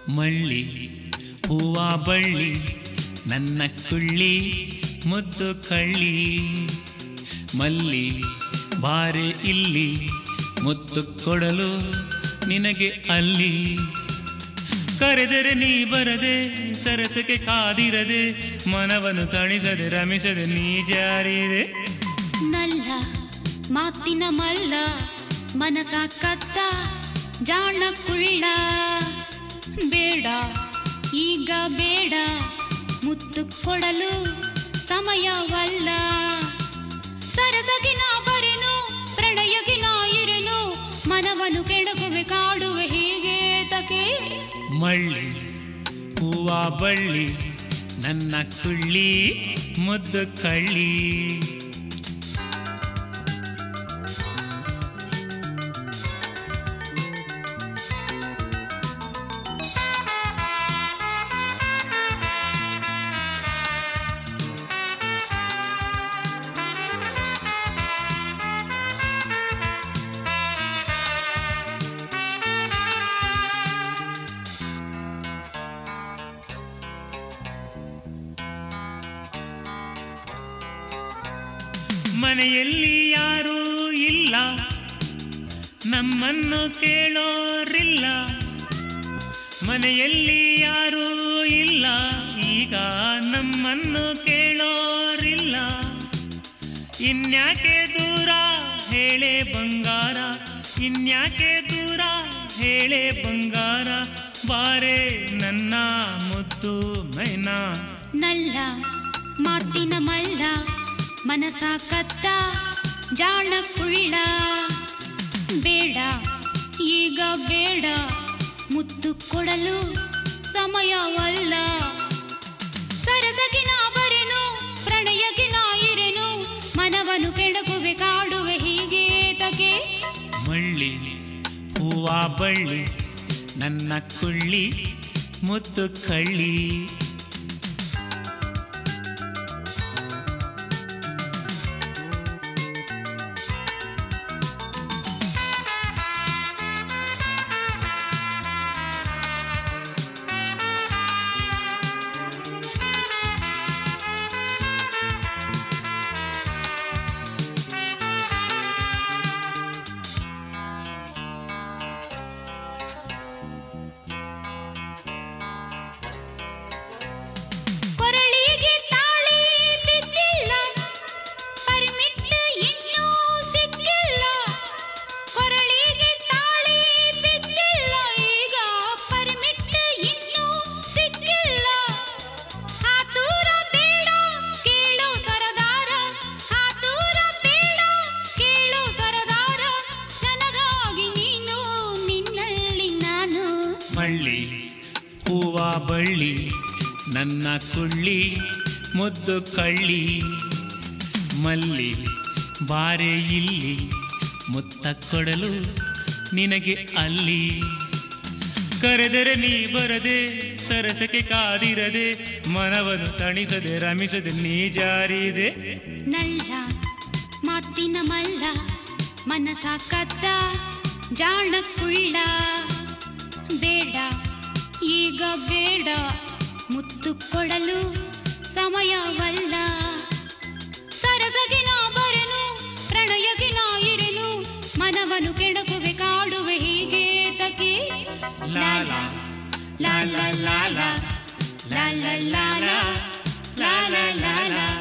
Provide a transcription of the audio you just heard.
ಮಳ್ಳಿ ಹೂವ ಬಳ್ಳಿ ನನ್ನ ಕುಳ್ಳಿ ಮುದ್ದು ಕಳ್ಳಿ ಮಲ್ಲಿ ಬಾರೆ ಇಲ್ಲಿ ಮುತ್ತು ಕೊಡಲು ನಿನಗೆ ಅಲ್ಲಿ ಕರೆದರೆ ನೀ ಬರದೆ ಸರಸಕ್ಕೆ ಕಾದಿರದೆ ಮನವನ್ನು ತಣಿಸದೆ ರಮಿಸದೆ ನೀ ಜಾರಿದೆ ನಲ್ಲ ಮಾತಿನ ಮಲ್ಲ ಮನಸ ಕತ್ತ ಜಾಣ ಕುಳ್ಳ ಬೇಡ ಈಗ ಬೇಡ ಮುತ್ತು ಕೊಡಲು ಸಮಯವಲ್ಲ ಸರಸಗಿ ನಾ ಬರೆನು ಪ್ರಣಯಗಿ ನಾ ಇರೆನು ಮನವನ್ನು ಕೆಡಕುವೆ ಕಾಡುವೆ ಹೀಗೆ ತಕೆ ಮಳ್ಳಿ ಹೂವ ಬಳ್ಳಿ ನನ್ನ ಕುಳ್ಳಿ ಮುದ್ದು ಕಳ್ಳಿ ಮನೆಯಲ್ಲಿ ಯಾರೂ ಇಲ್ಲ ನಮ್ಮನ್ನು ಕೇಳೋರಿಲ್ಲ ಮನೆಯಲ್ಲಿ ಯಾರೂ ಇಲ್ಲ ಈಗ ನಮ್ಮನ್ನು ಕೇಳೋರಿಲ್ಲ ಇನ್ಯಾಕೆ ದೂರ ಹೇಳೆ ಬಂಗಾರ ಇನ್ಯಾಕೆ ದೂರ ಹೇಳೆ ಬಂಗಾರ ಬಾರೆ ನನ್ನ ಮುದ್ದು ಮೈನಾ ನಲ್ಲ ಮಾತಿನ ಮಲ್ಲ ಮನಸ ಕತ್ತ ಜಾಣ ಕುಳ್ಳ ಬೇಡ ಈಗ ಬೇಡ ಮುತ್ತು ಕೊಡಲು ಸಮಯವಲ್ಲ ಸರಸಗಿ ನಾ ಬರೆನು ಪ್ರಣಯಗಿ ನಾ ಇರೆನು ಮನವನ್ನು ಕೆಡಕುವೆ ಕಾಡುವೆ ಹೀಗೆ ತಗೆ ಮಳ್ಳಿ ಹೂವ ಬಳ್ಳಿ ನನ್ನ ಕುಳ್ಳಿ ಮುದ್ದು ಕಳ್ಳಿ ಕೊರಳಿಗೆ ತಾಳಿ ಬಿದ್ದಿಲ್ಲ ಪರ್ಮಿಟ್ ಇನ್ನೂ ಸಿಕ್ಕಿಲ್ಲ ಕೊರಳಿಗೆ ತಾಳಿ ಬಿದ್ದಿಲ್ಲ ಈಗ ಪರ್ಮಿಟ್ ಇನ್ನೂ ಸಿಕ್ಕಿಲ್ಲ ಆತೂರ ಬೇಡ ಕೇಳು ಸರದಾರ ಆತೂರ ಬೇಡ ಕೇಳು ಸರದಾರ ನನಗಾಗಿ ನೀನು ನಿನ್ನಲ್ಲಿ ನಾನು ಮಳ್ಳಿ ಹೂವ ಬಳ್ಳಿ ನನ್ನ ಕುಳ್ಳಿ ಮುದ್ದು ಕಳ್ಳಿ ಮಲ್ಲಿ ಬಾರೆ ಇಲ್ಲಿ ಮುತ್ತ ಕೊಡಲು ನಿನಗೆ ಅಲ್ಲಿ ಕರೆದರೆ ನೀ ಬರದೆ ಸರಸಕ್ಕೆ ಕಾದಿರದೆ ಮನವನ್ನು ತಣಿಸದೆ ರಮಿಸದೆ ನೀ ಜಾರಿದೆ ನಲ್ಲ ಮಾತಿನ ಮಲ್ಲ ಮನಸ ಕತ್ತ ಜಾಣ ಕುಳ್ಳ ಬೇಡ ಈಗ ಬೇಡ ಮುತ್ತು ಕೊಡಲು ಸಮಯವಲ್ಲ ಸರಸಗಿ ನಾ ಬರೆನು ಪ್ರಣಯಗಿ ನಾ ಇರೆನು ಮನವನ್ನು ಕೆಡಕುವೆ ಕಾಡುವೆ ಹೀಗೆ ತಕೆ ಲಾಲ ಲಾಲ ಲಾಲ ಲಾಲ ಲಾಲ ಲಾಲ ಲಾಲ